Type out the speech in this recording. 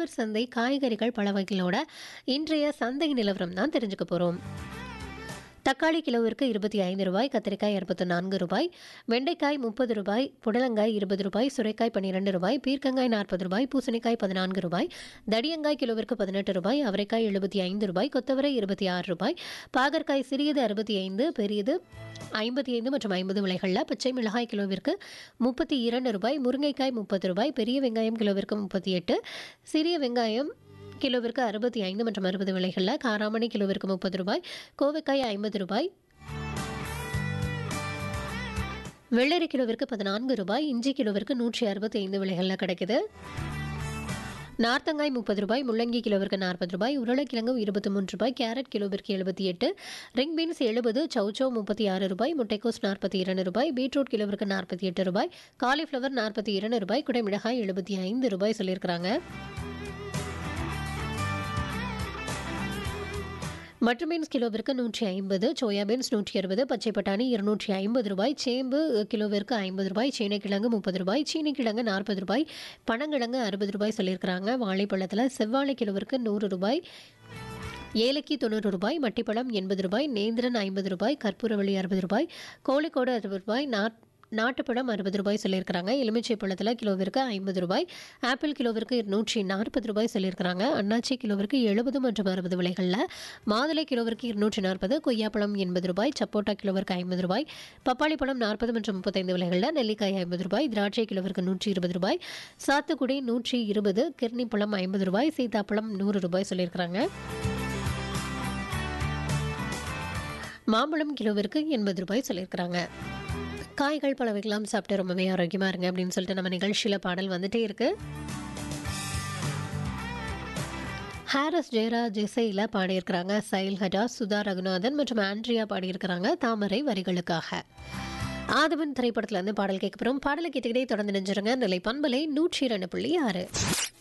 உழவர் சந்தை காய்கறிகள் பல வகைகளோட இன்றைய சந்தை நிலவரம் தான் தெரிஞ்சுக்க போகிறோம் தக்காளி கிலோவிற்கு இருபத்தி ஐந்து ரூபாய் கத்திரிக்காய் அறுபத்து நான்கு ரூபாய் வெண்டைக்காய் முப்பது ரூபாய் புடலங்காய் இருபது ரூபாய் சுரைக்காய் பன்னிரெண்டு ரூபாய் பீர்க்கங்காய் நாற்பது ரூபாய் பூசணிக்காய் பதினான்கு ரூபாய் தடியங்காய் கிலோவிற்கு பதினெட்டு ரூபாய் அவரைக்காய் எழுபத்தி ஐந்து ரூபாய் கொத்தவரை இருபத்தி ஆறு ரூபாய் பாகற்காய் சிறியது அறுபத்தி ஐந்து பெரியது ஐம்பத்தி ஐந்து மற்றும் ஐம்பது விலைகளில் பச்சை மிளகாய் கிலோவிற்கு முப்பத்தி இரண்டு ரூபாய் முருங்கைக்காய் முப்பது ரூபாய் பெரிய வெங்காயம் கிலோவிற்கு முப்பத்தி எட்டு சிறிய வெங்காயம் கிலோவிற்கு அறுபத்தி ஐந்து மற்றும் அறுபது விலைகளில் காராமணி கிலோவிற்கு முப்பது ரூபாய் கோவைக்காய் ஐம்பது ரூபாய் வெள்ளரி கிலோவிற்கு பதினான்கு ரூபாய் இஞ்சி கிலோவிற்கு நூற்றி அறுபத்தி ஐந்து விலைகளில் கிடைக்குது நார்த்தங்காய் முப்பது ரூபாய் முள்ளங்கி கிலோவிற்கு நாற்பது ரூபாய் உருளைக்கிழங்கு இருபத்தி மூன்று ரூபாய் கேரட் கிலோவிற்கு எழுபத்தி எட்டு ரிங் பீன்ஸ் எழுபது சௌச்சௌ முப்பத்தி ஆறு ரூபாய் முட்டைக்கோஸ் நாற்பத்தி இரண்டு ரூபாய் பீட்ரூட் கிலோவிற்கு நாற்பத்தி எட்டு ரூபாய் காலிஃப்ளவர் நாற்பத்தி இரண்டு ரூபாய் குடைமிளகாய் எழுபத்தி ஐந்து ரூபாய் சொல்லியிருக்கிறாங்க மட்டர் பீன்ஸ் கிலோவிற்கு நூற்றி ஐம்பது சோயா பீன்ஸ் நூற்றி அறுபது பச்சை பட்டாணி இருநூற்றி ஐம்பது ரூபாய் சேம்பு கிலோவிற்கு ஐம்பது ரூபாய் சீனைக்கிழங்கு முப்பது ரூபாய் சீனிக்கிழங்கு நாற்பது ரூபாய் பனங்கிழங்கு அறுபது ரூபாய் சொல்லியிருக்கிறாங்க வாழைப்பழத்தில் செவ்வாழை கிலோவிற்கு நூறு ரூபாய் ஏலக்கி தொண்ணூறு ரூபாய் மட்டிப்பழம் எண்பது ரூபாய் நேந்திரன் ஐம்பது ரூபாய் கற்பூரவள்ளி அறுபது ரூபாய் கோழிக்கோடு அறுபது ரூபாய் நாட் நாட்டுப்பழம் அறுபது ரூபாய் சொல்லியிருக்கிறாங்க எலுமிச்சை பழத்தில் கிலோவிற்கு ஐம்பது ரூபாய் ஆப்பிள் கிலோவிற்கு நூற்றி நாற்பது ரூபாய் சொல்லியிருக்கிறாங்க அன்னாச்சி கிலோவிற்கு எழுபது மற்றும் அறுபது விலைகளில் மாதுளை கிலோவிற்கு இருநூற்றி நாற்பது கொய்யாப்பழம் எண்பது ரூபாய் சப்போட்டா கிலோவிற்கு ஐம்பது ரூபாய் பப்பாளி பழம் நாற்பது மற்றும் முப்பத்தைந்து விலைகளில் நெல்லிக்காய் ஐம்பது ரூபாய் திராட்சை கிலோவிற்கு நூற்றி இருபது ரூபாய் சாத்துக்குடி நூற்றி இருபது கிர்னி பழம் ஐம்பது ரூபாய் சீதாப்பழம் நூறு ரூபாய் சொல்லியிருக்கிறாங்க மாம்பழம் கிலோவிற்கு எண்பது ரூபாய் சொல்லியிருக்கிறாங்க காய்கள் பல வகைலாம் சாப்பிட்டு ரொம்பவே ஆரோக்கியமாக இருங்க அப்படின்னு சொல்லிட்டு நம்ம நிகழ்ச்சியில் பாடல் வந்துட்டே இருக்கு ஹாரிஸ் ஜெயராஜ் இசையில் பாடியிருக்கிறாங்க சைல் ஹஜா சுதா ரகுநாதன் மற்றும் ஆண்ட்ரியா பாடியிருக்கிறாங்க தாமரை வரிகளுக்காக ஆதவன் திரைப்படத்துல இருந்து பாடல் கேட்க போகிறோம் பாடலை கேட்டுக்கிட்டே தொடர்ந்து நினைஞ்சிருங்க நிலை பண்பலை நூற்றி இரண்டு புள்ளி ஆறு